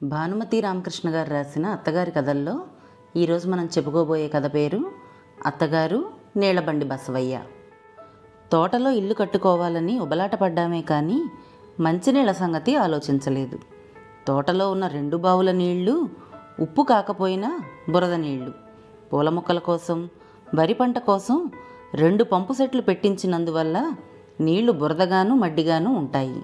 భానుమతి రామకృష్ణ గారు రాసిన అత్తగారి కథల్లో ఈరోజు మనం చెప్పుకోబోయే కథ పేరు అత్తగారు నీళ్లబండి బసవయ్య తోటలో ఇల్లు కట్టుకోవాలని ఉబలాట పడ్డామే కానీ మంచినీళ్ళ సంగతి ఆలోచించలేదు తోటలో ఉన్న రెండు బావుల నీళ్లు ఉప్పు కాకపోయినా బురద నీళ్లు పూల మొక్కల కోసం వరి పంట కోసం రెండు పంపు సెట్లు పెట్టించినందువల్ల నీళ్లు బురదగాను మడ్డిగాను ఉంటాయి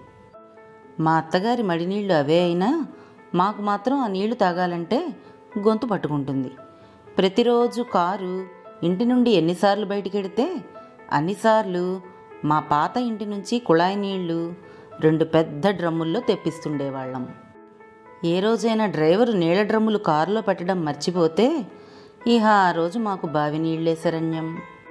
మా అత్తగారి మడినీళ్ళు అవే అయినా మాకు మాత్రం ఆ నీళ్లు తాగాలంటే గొంతు పట్టుకుంటుంది ప్రతిరోజు కారు ఇంటి నుండి ఎన్నిసార్లు బయటికెడితే అన్నిసార్లు మా పాత ఇంటి నుంచి కుళాయి నీళ్లు రెండు పెద్ద డ్రమ్ముల్లో తెప్పిస్తుండేవాళ్ళం ఏ రోజైనా డ్రైవరు నీళ్ళ డ్రమ్ములు కారులో పెట్టడం మర్చిపోతే ఇహ ఆ రోజు మాకు బావి నీళ్ళే శరణ్యం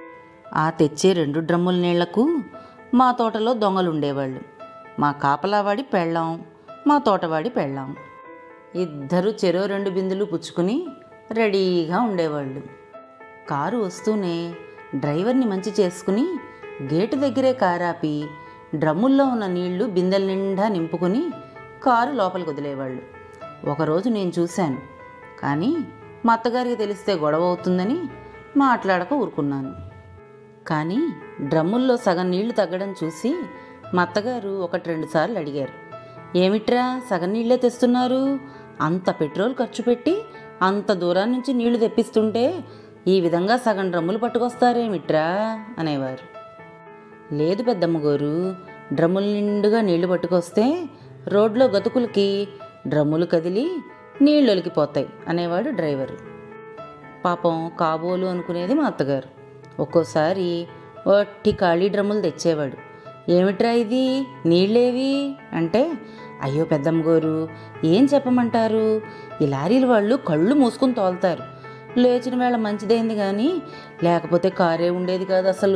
ఆ తెచ్చే రెండు డ్రమ్ముల నీళ్లకు మా తోటలో దొంగలు ఉండేవాళ్ళు మా కాపలావాడి పెళ్ళాం మా తోటవాడి పెళ్ళాం ఇద్దరు చెరో రెండు బిందులు పుచ్చుకుని రెడీగా ఉండేవాళ్ళు కారు వస్తూనే డ్రైవర్ని మంచి చేసుకుని గేటు దగ్గరే కారాపి డ్రమ్ముల్లో ఉన్న నీళ్లు బిందెల నిండా నింపుకుని కారు లోపలికి వదిలేవాళ్ళు ఒకరోజు నేను చూశాను కానీ మా అత్తగారికి తెలిస్తే గొడవ అవుతుందని మాట్లాడక ఊరుకున్నాను కానీ డ్రమ్ముల్లో సగం నీళ్లు తగ్గడం చూసి మా అత్తగారు ఒకటి రెండు సార్లు అడిగారు ఏమిట్రా సగం నీళ్ళే తెస్తున్నారు అంత పెట్రోల్ ఖర్చు పెట్టి అంత దూరం నుంచి నీళ్లు తెప్పిస్తుంటే ఈ విధంగా సగం డ్రమ్ములు పట్టుకొస్తారేమిట్రా అనేవారు లేదు పెద్దమ్మ గోరు డ్రమ్ముల నిండుగా నీళ్లు పట్టుకొస్తే రోడ్లో గతుకులకి డ్రమ్ములు కదిలి నీళ్ళు ఒలికిపోతాయి అనేవాడు డ్రైవరు పాపం కాబోలు అనుకునేది మా అత్తగారు ఒక్కోసారి ఒట్టి ఖాళీ డ్రమ్ములు తెచ్చేవాడు ఏమిట్రా ఇది నీళ్ళేవి అంటే అయ్యో పెద్దమ్మ గోరు ఏం చెప్పమంటారు ఈ లారీల వాళ్ళు కళ్ళు మూసుకుని తోలుతారు లేచిన వేళ మంచిదైంది కానీ లేకపోతే కారే ఉండేది కాదు అసలు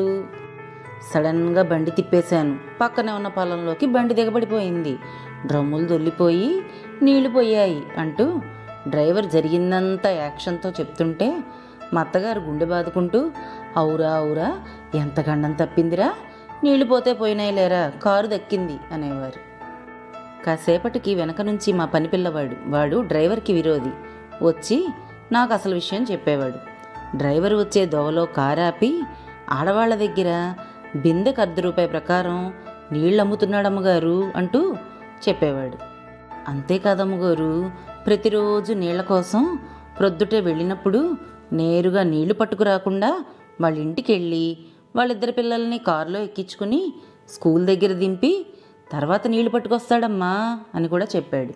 సడన్గా బండి తిప్పేశాను పక్కనే ఉన్న పొలంలోకి బండి దిగబడిపోయింది డ్రమ్ములు దొల్లిపోయి నీళ్లు పోయాయి అంటూ డ్రైవర్ జరిగిందంతా యాక్షన్తో చెప్తుంటే మా అత్తగారు గుండె బాదుకుంటూ అవురా అవురా ఎంత గండం తప్పిందిరా నీళ్లు పోతే పోయినాయి లేరా కారు దక్కింది అనేవారు కాసేపటికి వెనక నుంచి మా పని పిల్లవాడు వాడు డ్రైవర్కి విరోధి వచ్చి నాకు అసలు విషయం చెప్పేవాడు డ్రైవర్ వచ్చే దోవలో కారాపి ఆడవాళ్ళ దగ్గర బిందెకు అర్ధ రూపాయి ప్రకారం నీళ్ళు అమ్ముతున్నాడమ్మగారు అంటూ చెప్పేవాడు అంతేకాదమ్మగారు ప్రతిరోజు నీళ్ల కోసం ప్రొద్దుటే వెళ్ళినప్పుడు నేరుగా నీళ్లు పట్టుకురాకుండా వాళ్ళ ఇంటికి వెళ్ళి వాళ్ళిద్దరి పిల్లల్ని కారులో ఎక్కించుకుని స్కూల్ దగ్గర దింపి తర్వాత నీళ్లు పట్టుకొస్తాడమ్మా అని కూడా చెప్పాడు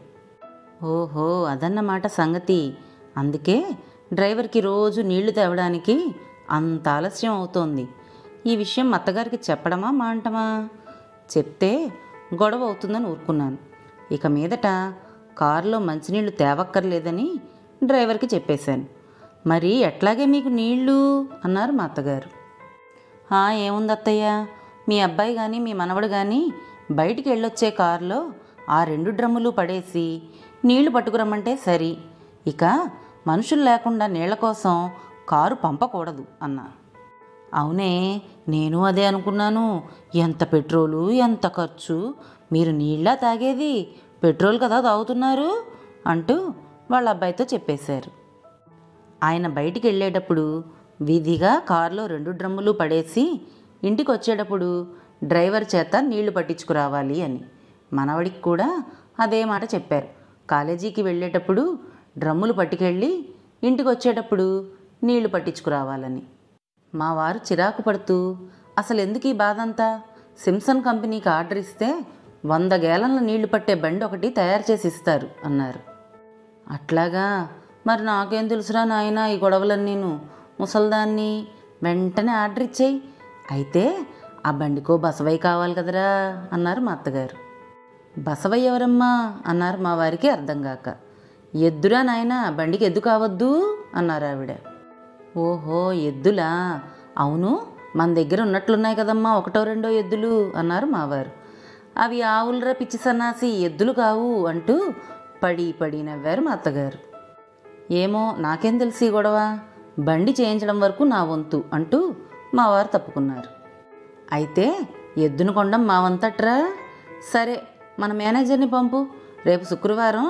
ఓహో అదన్నమాట సంగతి అందుకే డ్రైవర్కి రోజు నీళ్లు తేవడానికి అంత ఆలస్యం అవుతోంది ఈ విషయం మా అత్తగారికి చెప్పడమా మాంటమా చెప్తే గొడవ అవుతుందని ఊరుకున్నాను ఇక మీదట కారులో మంచినీళ్ళు తేవక్కర్లేదని డ్రైవర్కి చెప్పేశాను మరి ఎట్లాగే మీకు నీళ్ళు అన్నారు మా అత్తగారు "ఆ, ఏముంది అత్తయ్య మీ అబ్బాయి కానీ మీ మనవడు కానీ బయటికి వెళ్ళొచ్చే కారులో ఆ రెండు డ్రమ్ములు పడేసి నీళ్లు పట్టుకురమ్మంటే సరి ఇక మనుషులు లేకుండా నీళ్ల కోసం కారు పంపకూడదు అన్నా అవునే నేను అదే అనుకున్నాను ఎంత పెట్రోలు ఎంత ఖర్చు మీరు నీళ్ళ తాగేది పెట్రోల్ కదా తాగుతున్నారు అంటూ వాళ్ళ అబ్బాయితో చెప్పేశారు ఆయన బయటికి వెళ్ళేటప్పుడు వీధిగా కారులో రెండు డ్రమ్ములు పడేసి ఇంటికి వచ్చేటప్పుడు డ్రైవర్ చేత నీళ్లు పట్టించుకురావాలి అని మనవడికి కూడా అదే మాట చెప్పారు కాలేజీకి వెళ్ళేటప్పుడు డ్రమ్ములు పట్టుకెళ్ళి ఇంటికి వచ్చేటప్పుడు నీళ్లు పట్టించుకురావాలని మా వారు చిరాకు పడుతూ అసలు ఎందుకు ఈ బాధ అంతా సిమ్సన్ కంపెనీకి ఆర్డర్ ఇస్తే వంద గేలన్ల నీళ్లు పట్టే బండి ఒకటి తయారు చేసి ఇస్తారు అన్నారు అట్లాగా మరి నాకేం తెలుసురా నాయనా ఈ గొడవలన్నీను ముసల్దాన్ని వెంటనే ఆర్డర్ ఇచ్చేయి అయితే ఆ బండికో బసవయ్య కావాలి కదరా అన్నారు మా అత్తగారు బసవయ్య ఎవరమ్మా అన్నారు మా వారికి అర్థం కాక ఎద్దురా నాయనా బండికి ఎద్దు కావద్దు అన్నారు ఆవిడ ఓహో ఎద్దులా అవును మన దగ్గర ఉన్నట్లున్నాయి కదమ్మా ఒకటో రెండో ఎద్దులు అన్నారు మావారు అవి ఆవులరా పిచ్చి సన్నాసి ఎద్దులు కావు అంటూ పడి పడి నవ్వారు మా అత్తగారు ఏమో నాకేం తెలిసి ఈ గొడవ బండి చేయించడం వరకు నా వంతు అంటూ మా వారు తప్పుకున్నారు అయితే ఎద్దును కొండం మా వంతట్రా సరే మన మేనేజర్ని పంపు రేపు శుక్రవారం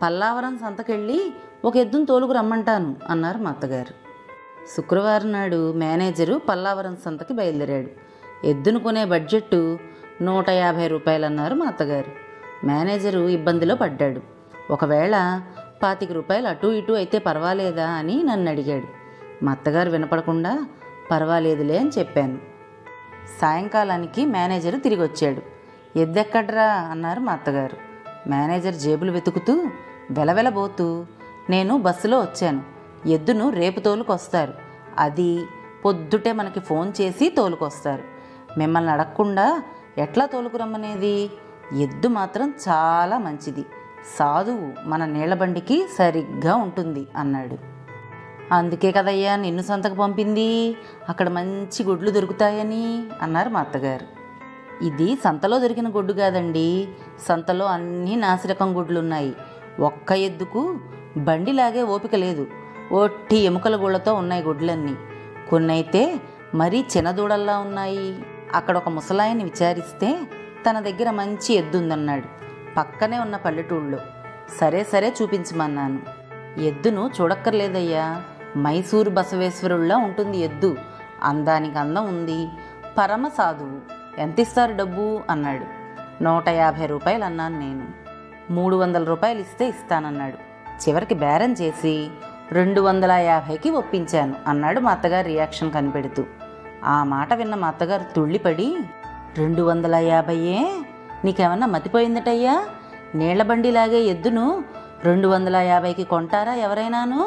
పల్లావరం సంతకెళ్ళి ఒక ఎద్దును తోలుకు రమ్మంటాను అన్నారు మా అత్తగారు శుక్రవారం నాడు మేనేజరు పల్లావరం సంతకి బయలుదేరాడు ఎద్దును కొనే బడ్జెట్ నూట యాభై రూపాయలు అన్నారు మా అత్తగారు మేనేజరు ఇబ్బందిలో పడ్డాడు ఒకవేళ పాతిక రూపాయలు అటు ఇటు అయితే పర్వాలేదా అని నన్ను అడిగాడు మా అత్తగారు వినపడకుండా పర్వాలేదులే అని చెప్పాను సాయంకాలానికి మేనేజరు తిరిగి వచ్చాడు ఎద్దెక్కడ్రా అన్నారు మా అత్తగారు మేనేజర్ జేబులు వెతుకుతూ వెలవెలబోతూ నేను బస్సులో వచ్చాను ఎద్దును రేపు తోలుకొస్తారు అది పొద్దుటే మనకి ఫోన్ చేసి తోలుకొస్తారు మిమ్మల్ని అడగకుండా ఎట్లా తోలుకురమ్మనేది ఎద్దు మాత్రం చాలా మంచిది సాధువు మన నీళ్ళబండికి సరిగ్గా ఉంటుంది అన్నాడు అందుకే కదయ్యా నిన్ను సంతకు పంపింది అక్కడ మంచి గుడ్లు దొరుకుతాయని అన్నారు మా అత్తగారు ఇది సంతలో దొరికిన గుడ్డు కాదండి సంతలో అన్ని నాసిరకం గుడ్లు ఉన్నాయి ఒక్క ఎద్దుకు బండిలాగే ఓపిక లేదు ఒట్టి ఎముకల గుళ్ళతో ఉన్నాయి గుడ్లన్నీ కొన్నైతే మరీ చిన్నదూడల్లా ఉన్నాయి అక్కడ ఒక ముసలాయన్ని విచారిస్తే తన దగ్గర మంచి ఎద్దు ఉందన్నాడు పక్కనే ఉన్న పల్లెటూళ్ళలో సరే సరే చూపించమన్నాను ఎద్దును చూడక్కర్లేదయ్యా మైసూరు బసవేశ్వరుల్లా ఉంటుంది ఎద్దు అందానికి అందం ఉంది పరమ సాధువు ఎంత ఇస్తారు డబ్బు అన్నాడు నూట యాభై రూపాయలు అన్నాను నేను మూడు వందల రూపాయలు ఇస్తే ఇస్తానన్నాడు చివరికి బేరం చేసి రెండు వందల యాభైకి ఒప్పించాను అన్నాడు మా అత్తగారు రియాక్షన్ కనిపెడుతూ ఆ మాట విన్న మా అత్తగారు తుళ్ళిపడి రెండు వందల యాభైయే నీకేమన్నా మతిపోయిందటయ్యా నీళ్ల బండిలాగే ఎద్దును రెండు వందల యాభైకి కొంటారా ఎవరైనాను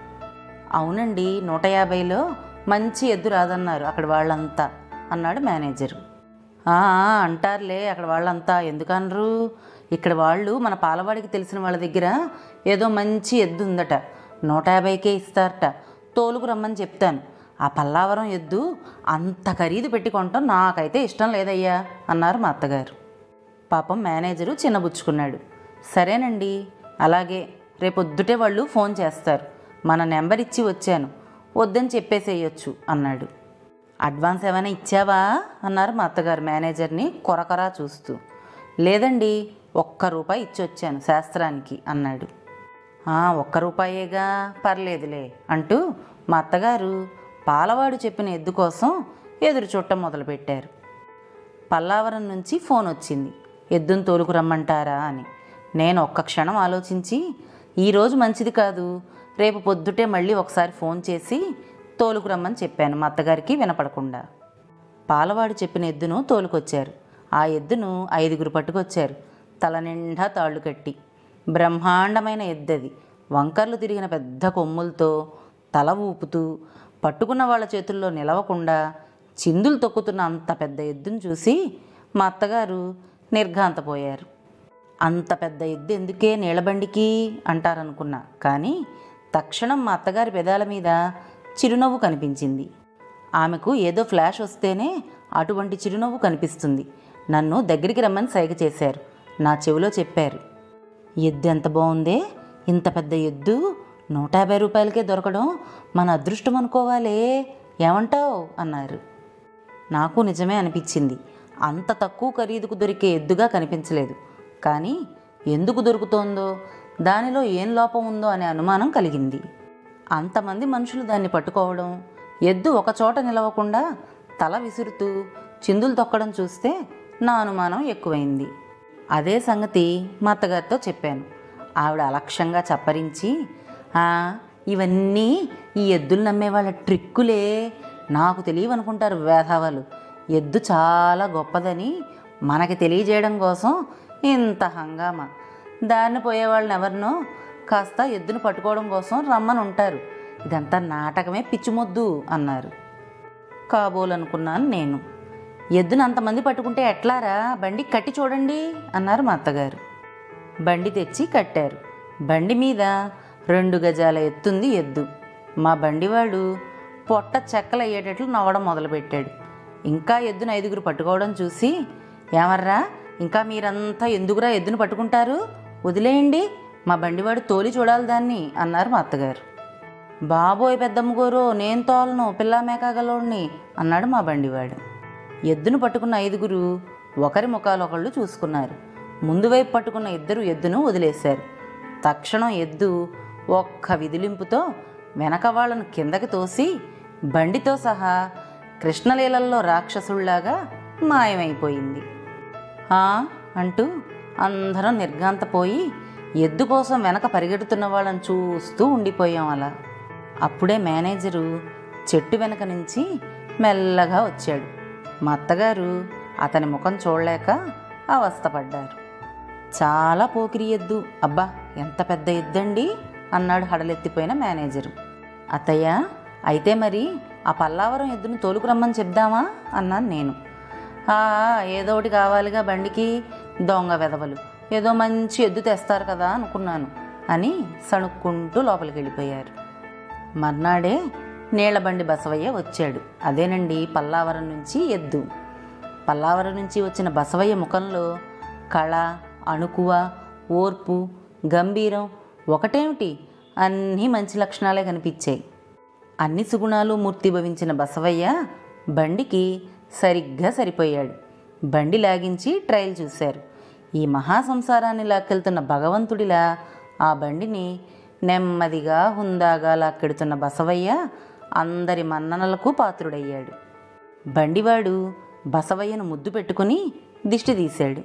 అవునండి నూట యాభైలో మంచి ఎద్దు రాదన్నారు అక్కడ వాళ్ళంతా అన్నాడు మేనేజరు "ఆ, ఆ, అంటారులే అక్కడ వాళ్ళంతా ఎందుకనరు ఇక్కడ వాళ్ళు మన పాలవాడికి తెలిసిన వాళ్ళ దగ్గర ఏదో మంచి ఎద్దు ఉందట నూట యాభైకే ఇస్తారట తోలుకు రమ్మని చెప్తాను ఆ పల్లావరం ఎద్దు అంత ఖరీదు పెట్టి కొనటం నాకైతే ఇష్టం లేదయ్యా అన్నారు మా అత్తగారు పాపం మేనేజరు చిన్నబుచ్చుకున్నాడు సరేనండి అలాగే రేపొద్దుటే వాళ్ళు ఫోన్ చేస్తారు మన నెంబర్ ఇచ్చి వచ్చాను వద్దని చెప్పేసేయొచ్చు అన్నాడు అడ్వాన్స్ ఏమైనా ఇచ్చావా అన్నారు మా అత్తగారు మేనేజర్ని కొరకొరా చూస్తూ లేదండి ఒక్క రూపాయి ఇచ్చి వచ్చాను శాస్త్రానికి అన్నాడు "ఆ, ఒక్క రూపాయేగా పర్లేదులే అంటూ మా అత్తగారు పాలవాడు చెప్పిన ఎద్దు కోసం ఎదురు చూడటం మొదలుపెట్టారు పల్లావరం నుంచి ఫోన్ వచ్చింది ఎద్దును తోలుకు రమ్మంటారా అని నేను ఒక్క క్షణం ఆలోచించి ఈరోజు మంచిది కాదు రేపు పొద్దుటే మళ్ళీ ఒకసారి ఫోన్ చేసి తోలుకు రమ్మని చెప్పాను మా అత్తగారికి వినపడకుండా పాలవాడు చెప్పిన ఎద్దును తోలుకొచ్చారు ఆ ఎద్దును ఐదుగురు పట్టుకొచ్చారు తల నిండా తాళ్ళు కట్టి బ్రహ్మాండమైన ఎద్దది వంకర్లు తిరిగిన పెద్ద కొమ్ములతో తల ఊపుతూ పట్టుకున్న వాళ్ళ చేతుల్లో నిలవకుండా చిందులు తొక్కుతున్న అంత పెద్ద ఎద్దును చూసి మా అత్తగారు నిర్ఘాంతపోయారు అంత పెద్ద ఎద్దు ఎందుకే నీళ్ళబండికి అంటారనుకున్నా కానీ తక్షణం మా అత్తగారి పెదాల మీద చిరునవ్వు కనిపించింది ఆమెకు ఏదో ఫ్లాష్ వస్తేనే అటువంటి చిరునవ్వు కనిపిస్తుంది నన్ను దగ్గరికి రమ్మని సైగ చేశారు నా చెవిలో చెప్పారు ఎద్దు ఎంత బాగుందే ఇంత పెద్ద ఎద్దు నూట యాభై రూపాయలకే దొరకడం మన అదృష్టం అనుకోవాలే ఏమంటావు అన్నారు నాకు నిజమే అనిపించింది అంత తక్కువ ఖరీదుకు దొరికే ఎద్దుగా కనిపించలేదు కానీ ఎందుకు దొరుకుతోందో దానిలో ఏం లోపం ఉందో అనే అనుమానం కలిగింది అంతమంది మనుషులు దాన్ని పట్టుకోవడం ఎద్దు ఒక చోట నిలవకుండా తల విసురుతూ చిందులు తొక్కడం చూస్తే నా అనుమానం ఎక్కువైంది అదే సంగతి మా అత్తగారితో చెప్పాను ఆవిడ అలక్ష్యంగా చప్పరించి "ఆ, ఇవన్నీ ఈ ఎద్దులు నమ్మే వాళ్ళ ట్రిక్కులే నాకు తెలియవనుకుంటారు వేధావాలు ఎద్దు చాలా గొప్పదని మనకి తెలియజేయడం కోసం ఇంత హంగామా దారిని పోయేవాళ్ళని ఎవరినో కాస్త ఎద్దును పట్టుకోవడం కోసం రమ్మని ఉంటారు ఇదంతా నాటకమే పిచ్చిమొద్దు అన్నారు కాబోలనుకున్నాను నేను ఎద్దును అంతమంది పట్టుకుంటే ఎట్లారా బండి కట్టి చూడండి అన్నారు మా అత్తగారు బండి తెచ్చి కట్టారు బండి మీద రెండు గజాల ఎత్తుంది ఎద్దు మా బండివాడు పొట్ట చెక్కలయ్యేటట్లు నవ్వడం మొదలుపెట్టాడు ఇంకా ఎద్దును ఐదుగురు పట్టుకోవడం చూసి ఏమర్రా ఇంకా మీరంతా ఎందుకురా ఎద్దును పట్టుకుంటారు వదిలేయండి మా బండివాడు తోలి చూడాలి దాన్ని అన్నారు మా అత్తగారు బాబోయ్ పెద్దమ్మగోరు నేను తోలను పిల్లా మేకాగలోడిని అన్నాడు మా బండివాడు ఎద్దును పట్టుకున్న ఐదుగురు ఒకరి ముఖాలు ఒకళ్ళు చూసుకున్నారు ముందు వైపు పట్టుకున్న ఇద్దరు ఎద్దును వదిలేశారు తక్షణం ఎద్దు ఒక్క విదిలింపుతో వెనక వాళ్ళను కిందకి తోసి బండితో సహా కృష్ణలీలల్లో రాక్షసుల్లాగా మాయమైపోయింది "ఆ?" అంటూ అందరం నిర్గాంతపోయి ఎద్దు కోసం వెనక పరిగెడుతున్న వాళ్ళని చూస్తూ ఉండిపోయాం అలా అప్పుడే మేనేజరు చెట్టు వెనక నుంచి మెల్లగా వచ్చాడు మా అత్తగారు అతని ముఖం చూడలేక అవస్థపడ్డారు చాలా పోకిరి ఎద్దు అబ్బా ఎంత పెద్ద ఎద్దండి అన్నాడు హడలెత్తిపోయిన మేనేజరు అత్తయ్య అయితే మరి ఆ పల్లావరం ఎద్దును తోలుకురమ్మని చెప్దామా అన్నాను నేను "ఆ, ఏదో ఒకటి కావాలిగా బండికి దొంగ వెదవలు ఏదో మంచి ఎద్దు తెస్తారు కదా అనుకున్నాను అని సణుక్కుంటూ లోపలికి వెళ్ళిపోయారు మర్నాడే నీళ్లబండి బసవయ్య వచ్చాడు అదేనండి పల్లావరం నుంచి ఎద్దు పల్లావరం నుంచి వచ్చిన బసవయ్య ముఖంలో కళ అణుకువ ఓర్పు గంభీరం ఒకటేమిటి అన్నీ మంచి లక్షణాలే కనిపించాయి అన్ని సుగుణాలు మూర్తిభవించిన బసవయ్య బండికి సరిగ్గా సరిపోయాడు బండి లాగించి ట్రయల్ చూశారు ఈ మహా సంసారాన్ని లాక్కెళ్తున్న భగవంతుడిలా ఆ బండిని నెమ్మదిగా హుందాగా లాక్కెడుతున్న బసవయ్య అందరి మన్ననలకు పాత్రుడయ్యాడు బండివాడు బసవయ్యను ముద్దు పెట్టుకుని దిష్టి తీశాడు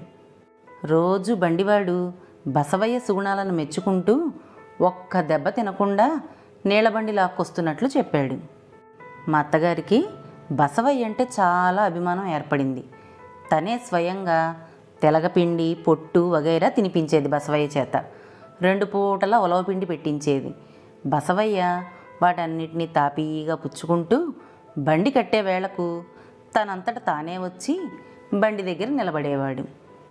రోజు బండివాడు బసవయ్య సుగుణాలను మెచ్చుకుంటూ ఒక్క దెబ్బ తినకుండా నీళ్ళబండి లాక్కొస్తున్నట్లు చెప్పాడు మా అత్తగారికి బసవయ్య అంటే చాలా అభిమానం ఏర్పడింది తనే స్వయంగా తెలగపిండి పొట్టు వగైరా తినిపించేది బసవయ్య చేత రెండు పూటల ఉలవపిండి పెట్టించేది బసవయ్య వాటన్నిటినీ తాపీగా పుచ్చుకుంటూ బండి కట్టే వేళకు తనంతట తానే వచ్చి బండి దగ్గర నిలబడేవాడు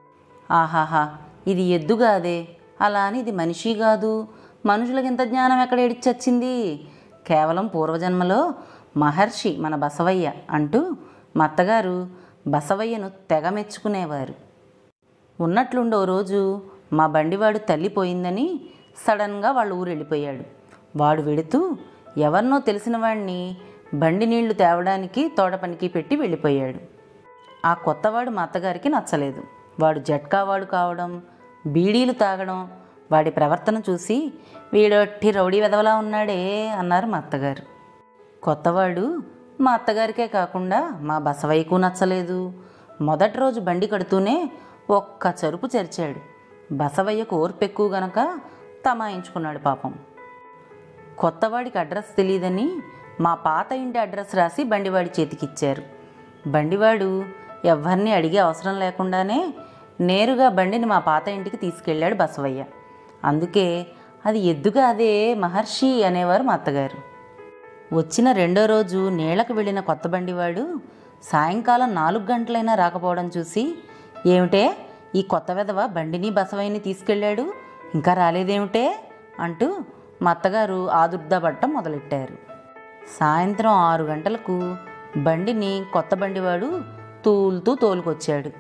ఆహాహా ఇది ఎద్దు కాదే అలా అని ఇది మనిషి కాదు మనుషులకు ఇంత జ్ఞానం ఎక్కడ ఏడిచొచ్చింది కేవలం పూర్వజన్మలో మహర్షి మన బసవయ్య అంటూ మా అత్తగారు బసవయ్యను తెగ మెచ్చుకునేవారు ఉన్నట్లుండి ఓ రోజు మా బండివాడు తల్లిపోయిందని సడన్గా వాళ్ళ ఊరు వెళ్ళిపోయాడు వాడు వెడుతూ ఎవరినో తెలిసిన వాడిని బండి నీళ్లు తేవడానికి తోట పనికి పెట్టి వెళ్ళిపోయాడు ఆ కొత్తవాడు మా అత్తగారికి నచ్చలేదు వాడు జట్కావాడు కావడం బీడీలు తాగడం వాడి ప్రవర్తన చూసి వీడొట్టి రౌడీ వెదవలా ఉన్నాడే అన్నారు మా అత్తగారు కొత్తవాడు మా అత్తగారికే కాకుండా మా బసవయ్యకు నచ్చలేదు మొదటి రోజు బండి కడుతూనే ఒక్క చరుపు చెరిచాడు బసవయ్యకు ఓర్పు ఎక్కువ గనక తమాయించుకున్నాడు పాపం కొత్తవాడికి అడ్రస్ తెలియదని మా పాత ఇంటి అడ్రస్ రాసి బండివాడి చేతికిచ్చారు బండివాడు ఎవరిని అడిగే అవసరం లేకుండానే నేరుగా బండిని మా పాత ఇంటికి తీసుకెళ్ళాడు బసవయ్య అందుకే అది ఎద్దుగా అదే మహర్షి అనేవారు మా అత్తగారు వచ్చిన రెండో రోజు నీళ్లకు వెళ్ళిన కొత్త బండివాడు సాయంకాలం నాలుగు గంటలైనా రాకపోవడం చూసి ఏమిటే ఈ కొత్త వెధవ బండిని బసవయ్యని తీసుకెళ్ళాడు ఇంకా రాలేదేమిటే అంటూ మా అత్తగారు ఆదుర్దాపట్టం మొదలెట్టారు సాయంత్రం ఆరు గంటలకు బండిని కొత్త బండివాడు తూలుతూ తోలుకొచ్చాడు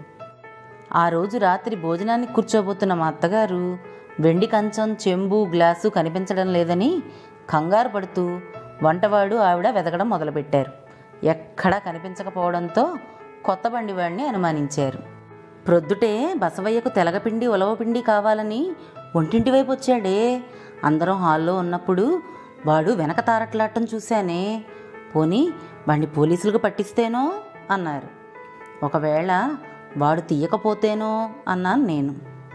ఆ రోజు రాత్రి భోజనానికి కూర్చోబోతున్న మా అత్తగారు వెండి కంచం చెంబు గ్లాసు కనిపించడం లేదని కంగారు పడుతూ వంటవాడు ఆవిడ వెతకడం మొదలుపెట్టారు ఎక్కడా కనిపించకపోవడంతో కొత్త బండివాడిని అనుమానించారు ప్రొద్దుటే బసవయ్యకు తెలగపిండి ఉలవపిండి కావాలని ఒంటింటి వైపు వచ్చాడే అందరం హాల్లో ఉన్నప్పుడు వాడు వెనక తారట్లాడటం చూశానే పోనీ వాడిని పోలీసులకు పట్టిస్తేనో అన్నారు ఒకవేళ వాడు తీయకపోతేనో అన్నాను నేను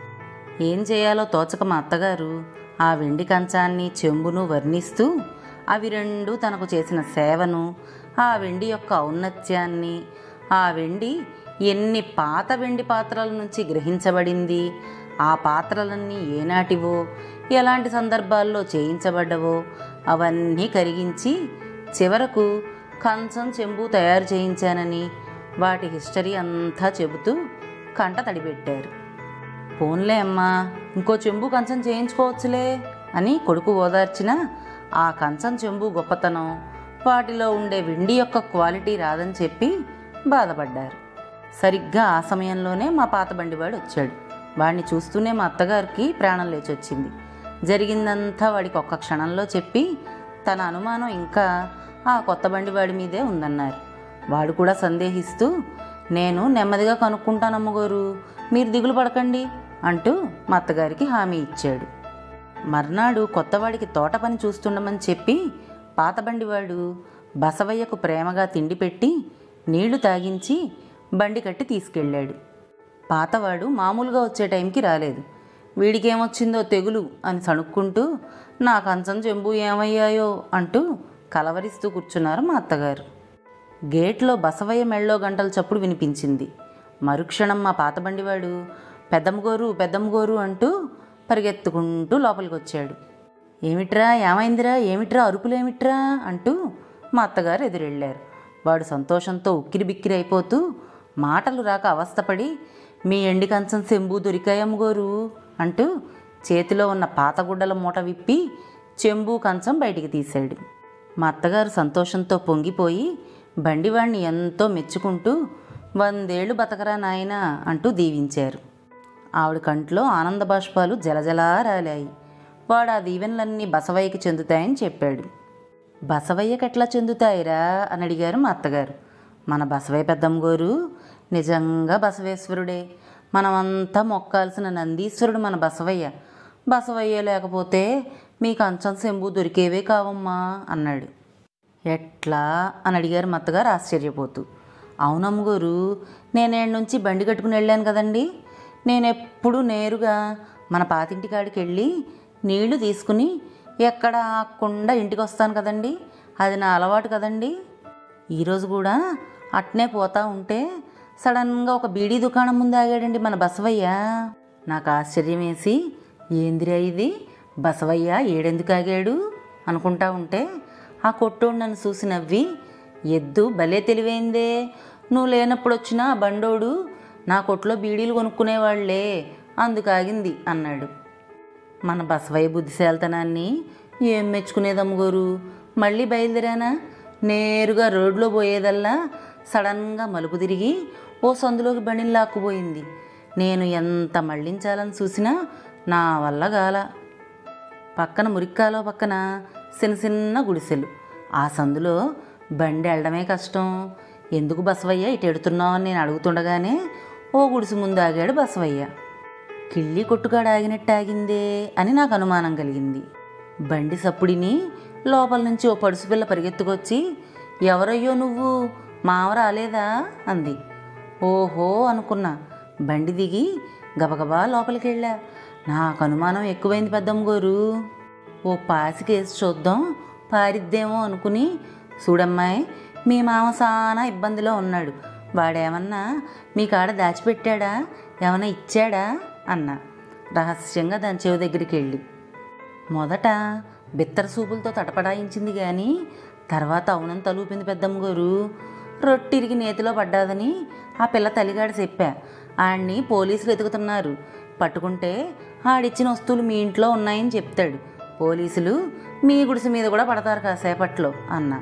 ఏం చేయాలో తోచక మా అత్తగారు ఆ వెండి కంచాన్ని చెంబును వర్ణిస్తూ అవి రెండు తనకు చేసిన సేవను ఆ వెండి యొక్క ఔన్నత్యాన్ని ఆ వెండి ఎన్ని పాత వెండి పాత్రల నుంచి గ్రహించబడింది ఆ పాత్రలన్నీ ఏనాటివో ఎలాంటి సందర్భాల్లో చేయించబడ్డవో అవన్నీ కరిగించి చివరకు కంచం చెంబు తయారు చేయించానని వాటి హిస్టరీ అంతా చెబుతూ కంట తడిపెట్టారు పోన్లే అమ్మా ఇంకో చెంబు కంచం చేయించుకోవచ్చులే అని కొడుకు ఓదార్చిన ఆ కంచం చెంబు గొప్పతనం వాటిలో ఉండే వెండి యొక్క క్వాలిటీ రాదని చెప్పి బాధపడ్డారు సరిగ్గా ఆ సమయంలోనే మా పాత బండివాడు వచ్చాడు వాడిని చూస్తూనే మా అత్తగారికి ప్రాణం లేచొచ్చింది జరిగిందంతా వాడికి ఒక్క క్షణంలో చెప్పి తన అనుమానం ఇంకా ఆ కొత్త బండివాడి మీదే ఉందన్నారు వాడు కూడా సందేహిస్తూ నేను నెమ్మదిగా కనుక్కుంటాను అమ్మగారు మీరు దిగులు పడకండి అంటూ మా అత్తగారికి హామీ ఇచ్చాడు మర్నాడు కొత్తవాడికి తోట పని చూస్తుండమని చెప్పి పాతబండివాడు బసవయ్యకు ప్రేమగా తిండి పెట్టి నీళ్లు తాగించి బండి కట్టి తీసుకెళ్ళాడు పాతవాడు మామూలుగా వచ్చే టైంకి రాలేదు వీడికేమొచ్చిందో తెగులు అని సణుక్కుంటూ నా కంచం చెంబు ఏమయ్యాయో అంటూ కలవరిస్తూ కూర్చున్నారు మా అత్తగారు గేట్లో బసవయ్య మెళ్ళో గంటల చప్పుడు వినిపించింది మరుక్షణం మా పాతబండివాడు పెద్దమ్మగోరు పెద్దమ్మగోరు అంటూ పరిగెత్తుకుంటూ లోపలికి వచ్చాడు ఏమిట్రా ఏమైందిరా ఏమిట్రా అరుపులేమిట్రా అంటూ మా అత్తగారు ఎదురెళ్ళారు వాడు సంతోషంతో ఉక్కిరి బిక్కిరి అయిపోతూ మాటలు రాక అవస్థపడి మీ ఎండి కంచం సెంబు దొరికాయమ్మగోరు అంటూ చేతిలో ఉన్న పాతగుడ్డల మూట విప్పి చెంబు కంచం బయటికి తీశాడు మా అత్తగారు సంతోషంతో పొంగిపోయి బండివాణ్ణి ఎంతో మెచ్చుకుంటూ వందేళ్లు బతకరా నాయనా అంటూ దీవించారు ఆవిడ కంట్లో ఆనంద బాష్పాలు జలజలా రాలాయి వాడు ఆ దీవెనలన్నీ బసవయ్యకి చెందుతాయని చెప్పాడు బసవయ్యకెట్లా చెందుతాయిరా అని అడిగారు మా అత్తగారు మన బసవయ్య పెద్దమ్మగోరు నిజంగా బసవేశ్వరుడే మనమంతా మొక్కాల్సిన నందీశ్వరుడు మన బసవయ్య బసవయ్య లేకపోతే మీ కంచం సెంబు దొరికేవే కావమ్మా అన్నాడు ఎట్లా అని అడిగారు మా అత్తగారు ఆశ్చర్యపోతూ అవునమ్మగారు నేనేళ్ళ నుంచి బండి కట్టుకుని వెళ్ళాను కదండి నేను ఎప్పుడు నేరుగా మన పాతింటి కాడికి వెళ్ళి నీళ్లు తీసుకుని ఎక్కడ ఆకుండా ఇంటికి వస్తాను కదండి అది నా అలవాటు కదండి ఈరోజు కూడా అట్నే పోతా ఉంటే సడన్గా ఒక బీడీ దుకాణం ముందు ఆగాడండి మన బసవయ్య నాకు ఆశ్చర్యం వేసి ఏందిరా ఇది బసవయ్య ఏడెందుకు ఆగాడు అనుకుంటా ఉంటే ఆ కొట్టోడు నన్ను చూసి నవ్వి ఎద్దు భలే తెలివైందే నువ్వు లేనప్పుడు వచ్చిన ఆ బండోడు నా కొట్లో బీడీలు కొనుక్కునేవాళ్లే అందుకు ఆగింది అన్నాడు మన బసవయ్య బుద్ధిశాలితనాన్ని ఏం మెచ్చుకునేదమ్మగోరు మళ్ళీ బయలుదేరానా నేరుగా రోడ్లో పోయేదల్లా సడన్గా మలుపు తిరిగి ఓ సందులోకి బండిని లాక్కుపోయింది నేను ఎంత మళ్ళించాలని చూసినా నా వల్ల గాల పక్కన మురిక్కాలో పక్కన చిన్న చిన్న గుడిసెలు ఆ సందులో బండి వెళ్ళడమే కష్టం ఎందుకు బసవయ్య ఇటు ఎడుతున్నావు అని నేను అడుగుతుండగానే ఓ గుడిసె ముందు ఆగాడు బసవయ్య కిళ్ళి కొట్టుకాడ ఆగినట్టు ఆగిందే అని నాకు అనుమానం కలిగింది బండి సప్పుడిని లోపల నుంచి ఓ పడుసు పిల్ల పరిగెత్తుకొచ్చి ఎవరయ్యో నువ్వు మావ రాలేదా అంది ఓహో అనుకున్నా బండి దిగి గబగబా లోపలికి వెళ్ళా నాకు అనుమానం ఎక్కువైంది పెద్దమ్మ గారు ఓ పాసికేసి చూద్దాం పారిద్దేమో అనుకుని చూడమ్మాయి మీ మామ సానా ఇబ్బందిలో ఉన్నాడు వాడేమన్నా మీ కాడ దాచిపెట్టాడా ఏమన్నా ఇచ్చాడా అన్న రహస్యంగా దాని చెవి దగ్గరికి వెళ్ళి మొదట బిత్తర సూపులతో తటపడాయించింది కానీ తర్వాత అవునం తలూపింది పెద్దమ్మ గారు రొట్టిరిగి నేతిలో పడ్డాదని ఆ పిల్ల తల్లిగాడు చెప్పా ఆడిని పోలీసులు ఎతుకుతున్నారు పట్టుకుంటే ఆడిచ్చిన వస్తువులు మీ ఇంట్లో ఉన్నాయని చెప్తాడు పోలీసులు మీ గుడిసె మీద కూడా పడతారు కాసేపట్లో అన్నా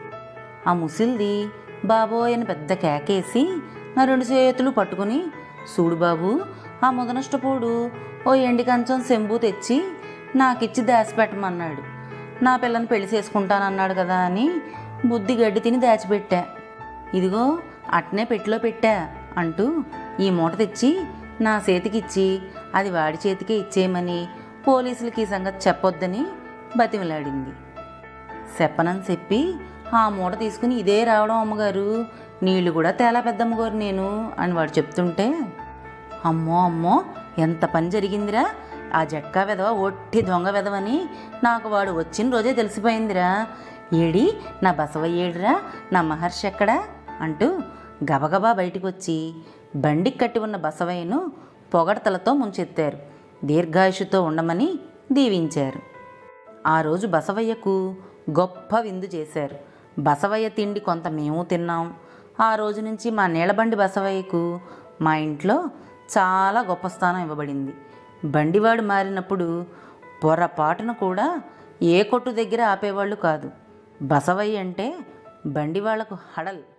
ఆ ముసిల్ది బాబోయ్ అని పెద్ద కేకేసి నా రెండు చేతులు పట్టుకుని చూడు బాబు ఆ ముదనష్టపోడు ఓ ఎండి కంచం సెంబు తెచ్చి నాకిచ్చి దాచిపెట్టమన్నాడు నా పిల్లని పెళ్లి చేసుకుంటానన్నాడు కదా అని బుద్ధి గడ్డి తిని దాచిపెట్టా ఇదిగో అట్నే పెట్టిలో పెట్టా అంటూ ఈ మూట తెచ్చి నా చేతికిచ్చి అది వాడి చేతికే ఇచ్చేయమని పోలీసులకి ఈ సంగతి చెప్పొద్దని బతిమలాడింది చెప్పనని చెప్పి ఆ మూట తీసుకుని ఇదే రావడం అమ్మగారు నీళ్లు కూడా తేలా పెద్దమ్మగారు నేను అని వాడు చెప్తుంటే అమ్మో అమ్మో ఎంత పని జరిగిందిరా ఆ జట్కా వెధవ ఒట్టి దొంగ వెధవని నాకు వాడు వచ్చిన రోజే తెలిసిపోయిందిరా ఏడి నా బసవయ్యేడిరా నా మహర్షి ఎక్కడా అంటూ గబగబా బయటికి వచ్చి బండికి కట్టి ఉన్న బసవయ్యను పొగడతలతో ముంచెత్తారు దీర్ఘాయుషుతో ఉండమని దీవించారు ఆ రోజు బసవయ్యకు గొప్ప విందు చేశారు బసవయ్య తిండి కొంత మేము తిన్నాం ఆ రోజు నుంచి మా నీళ్ళబండి బసవయ్యకు మా ఇంట్లో చాలా గొప్ప స్థానం ఇవ్వబడింది బండివాడు మారినప్పుడు పొరపాటున కూడా ఏ కొట్టు దగ్గర ఆపేవాళ్ళు కాదు బసవయ్య అంటే బండి వాళ్లకు హడల్